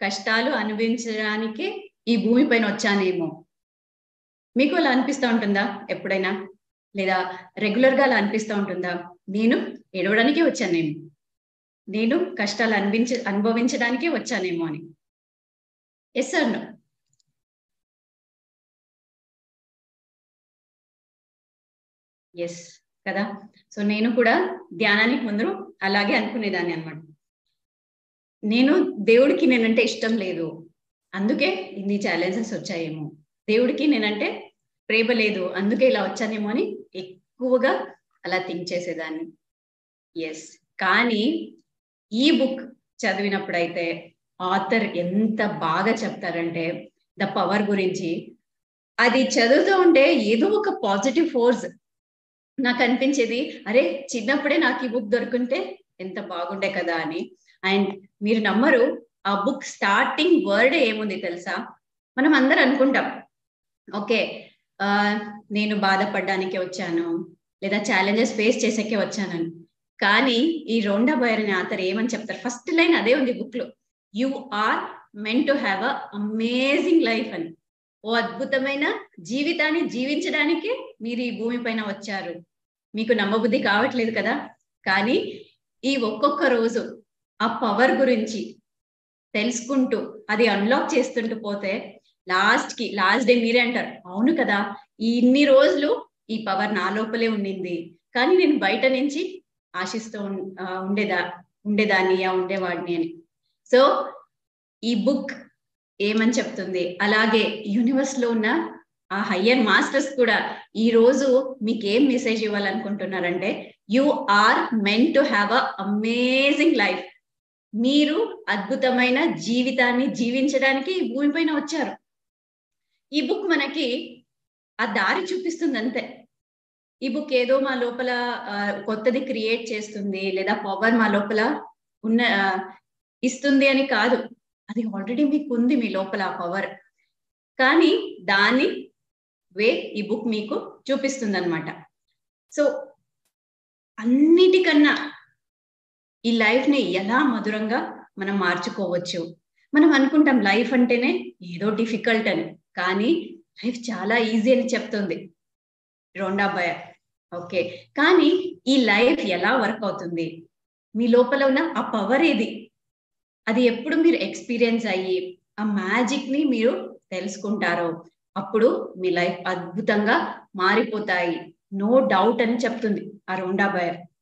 కష్టాలు అనుభవించడానికి ఈ భూమి పైన వచ్చానేమో మీకు అలా అనిపిస్తూ ఉంటుందా ఎప్పుడైనా లేదా రెగ్యులర్ గా అలా అనిపిస్తూ ఉంటుందా నేను ఏడవడానికే వచ్చానేమో నేను కష్టాలు అనిపించ అనుభవించడానికే వచ్చానేమో అని ఎస్ సార్ నో ఎస్ కదా సో నేను కూడా ధ్యానానికి ముందు అలాగే అనుకునేదాన్ని అనమాట నేను దేవుడికి నేనంటే ఇష్టం లేదు అందుకే ఇన్ని ఛాలెంజెస్ వచ్చాయేమో దేవుడికి నేనంటే ప్రేమ లేదు అందుకే ఇలా వచ్చానేమో అని ఎక్కువగా అలా థింక్ చేసేదాన్ని ఎస్ కానీ ఈ బుక్ చదివినప్పుడైతే ఆథర్ ఎంత బాగా చెప్తారంటే ద పవర్ గురించి అది చదువుతూ ఉంటే ఏదో ఒక పాజిటివ్ ఫోర్స్ నాకు అనిపించేది అరే చిన్నప్పుడే నాకు ఈ బుక్ దొరుకుంటే ఎంత బాగుండే కదా అని అండ్ మీరు నమ్మరు ఆ బుక్ స్టార్టింగ్ వర్డ్ ఏముంది తెలుసా మనం అందరు అనుకుంటాం ఓకే ఆ నేను బాధపడడానికే వచ్చాను లేదా ఛాలెంజెస్ ఫేస్ చేసేకే వచ్చానని కానీ ఈ రోండా బయర్ అనే ఆతర్ ఏమని చెప్తారు ఫస్ట్ లైన్ అదే ఉంది బుక్ లో you are meant to have a amazing life అని ఓ అద్భుతమైన జీవితాన్ని జీవించడానికి మీరు ఈ భూమి పైన వచ్చారు మీకు నమ్మబుద్ధి కావట్లేదు కదా కానీ ఈ ఒక్కొక్క రోజు ఆ పవర్ గురించి తెలుసుకుంటూ అది అన్లాక్ చేస్తుంటూ పోతే లాస్ట్ కి లాస్ట్ డే మీరే అంటారు అవును కదా ఈ ఇన్ని రోజులు ఈ పవర్ నా లోపలే ఉండింది కానీ నేను బయట నుంచి ఆశిస్తూ ఉండేదా ఉండేదాన్ని ఉండేవాడిని అని సో ఈ బుక్ ఏమని చెప్తుంది అలాగే యూనివర్స్ లో ఉన్న ఆ హయ్యర్ మాస్టర్స్ కూడా ఈ రోజు మీకు ఏం మెసేజ్ ఇవ్వాలనుకుంటున్నారంటే you are meant to have a amazing life మీరు అద్భుతమైన జీవితాన్ని జీవించడానికి ఈ భూమి పైన వచ్చారు ఈ బుక్ మనకి ఆ దారి చూపిస్తుంది అంతే ఈ బుక్ ఏదో మా లోపల కొత్తది క్రియేట్ చేస్తుంది లేదా పవర్ మా లోపల ఉన్న ఇస్తుంది అని కాదు అది ఆల్రెడీ మీకు ఉంది మీ లోపల ఆ పవర్ కానీ దాని వే ఈ బుక్ మీకు చూపిస్తుంది అనమాట సో అన్నిటికన్నా ఈ లైఫ్ ని ఎలా మధురంగా మనం మార్చుకోవచ్చు మనం అనుకుంటాం లైఫ్ అంటేనే ఏదో డిఫికల్ట్ అని కానీ లైఫ్ చాలా ఈజీ అని చెప్తుంది రోండా భయ ఓకే కానీ ఈ లైఫ్ ఎలా వర్క్ అవుతుంది మీ లోపల ఉన్న ఆ పవర్ ఏది అది ఎప్పుడు మీరు ఎక్స్పీరియన్స్ అయ్యి ఆ మ్యాజిక్ ని మీరు తెలుసుకుంటారో అప్పుడు మీ లైఫ్ అద్భుతంగా మారిపోతాయి నో డౌట్ అని చెప్తుంది ఆ రోండా బయర్